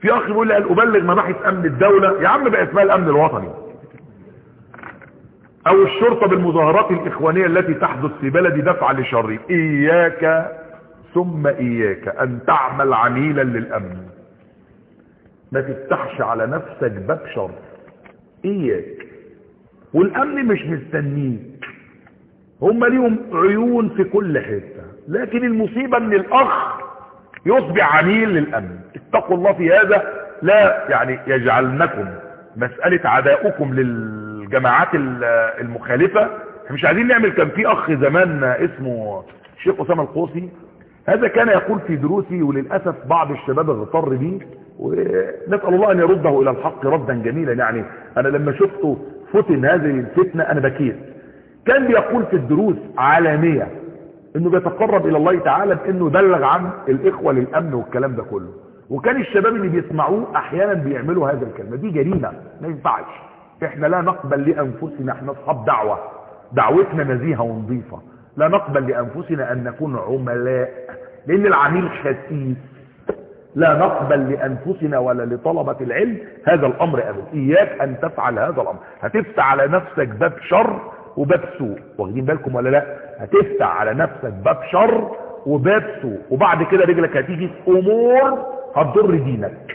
في اخ بيقول لي قال ابلغ مباحث امن الدولة يا عم بقى اسمها الامن الوطني او الشرطة بالمظاهرات الاخوانية التي تحدث في بلدي دفعا لشر اياك ثم اياك ان تعمل عميلا للامن ما تفتحش على نفسك باب شر اياك والامن مش مستنيك هم ليهم عيون في كل حتة لكن المصيبة ان الاخ يصبح عميل للامن اتقوا الله في هذا لا يعني يجعلنكم مسألة عداؤكم للجماعات المخالفة مش عايزين نعمل كان في اخ زمان اسمه الشيخ اسامه القوسي هذا كان يقول في دروسي وللأسف بعض الشباب اغتر بيه ونسأل الله ان يرده الى الحق ردا جميلا يعني انا لما شفته فتن هذه الفتنة انا بكيت كان بيقول في الدروس عالمية انه بيتقرب الى الله تعالى بانه يبلغ عن الاخوة للامن والكلام ده كله وكان الشباب اللي بيسمعوه احيانا بيعملوا هذا الكلمة دي جريمة ما ينفعش احنا لا نقبل لانفسنا احنا اصحاب دعوة دعوتنا نزيهة ونظيفة لا نقبل لانفسنا ان نكون عملاء لان العميل خسيس لا نقبل لانفسنا ولا لطلبة العلم هذا الامر ابدا اياك ان تفعل هذا الامر هتفتح على نفسك باب شر وباب سوء واخدين بالكم ولا لا هتفتح على نفسك باب شر وباب سوء وبعد كده رجلك هتيجي في امور هتضر دينك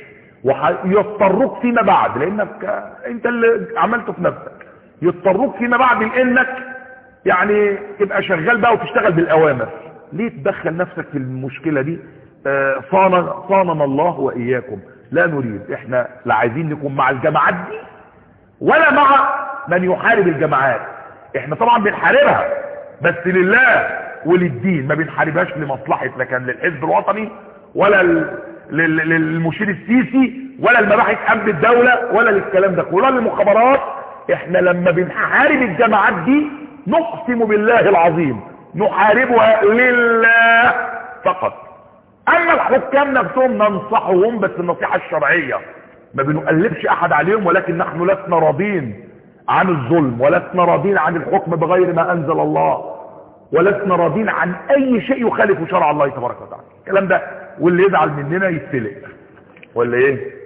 ويضطروك فيما بعد لانك انت اللي عملته في نفسك يضطروك فيما بعد لانك يعني تبقى شغال بقى وتشتغل بالاوامر ليه تدخل نفسك في المشكلة دي آه صاننا, صاننا الله واياكم لا نريد احنا لا عايزين نكون مع الجماعات دي ولا مع من يحارب الجماعات احنا طبعا بنحاربها بس لله وللدين ما بنحاربهاش لمصلحة لا كان للحزب الوطني ولا للمشير السيسي ولا المباحث امن الدولة ولا للكلام ده ولا للمخابرات احنا لما بنحارب الجماعات دي نقسم بالله العظيم نحاربها لله فقط اما الحكام نفسهم ننصحهم بس النصيحة الشرعية ما بنقلبش احد عليهم ولكن نحن لسنا راضين عن الظلم ولسنا راضين عن الحكم بغير ما انزل الله ولسنا راضين عن اي شيء يخالف شرع الله تبارك وتعالى الكلام ده واللي يزعل مننا يتسلق ولا ايه